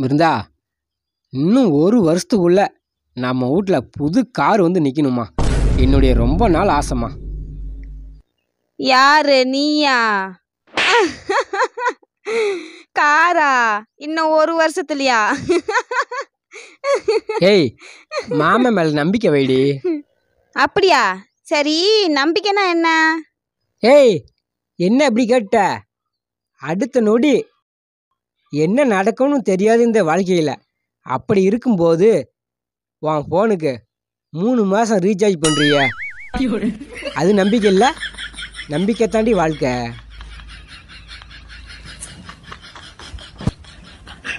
மிருந்தா இன்னும் ஒரு வருஷத்துக்குள்ள நம்ம வீட்டில் புது கார் வந்து நிற்கணுமா என்னுடைய ரொம்ப நாள் ஆசைம்மா யாரு நீயா காரா இன்னும் ஒரு வருஷத்துலயா ஏய் மாமன் மேலே நம்பிக்கை வைடி அப்படியா சரி நம்பிக்கைனா என்ன ஏய் என்ன இப்படி கேட்ட அடுத்த நொடி என்ன நடக்கும்னு தெரியாது இந்த வாழ்க்கையில் அப்படி இருக்கும்போது உன் ஃபோனுக்கு மூணு மாதம் ரீசார்ஜ் பண்ணுறிய அது நம்பிக்கை இல்லை நம்பிக்கை தாண்டி வாழ்க்கை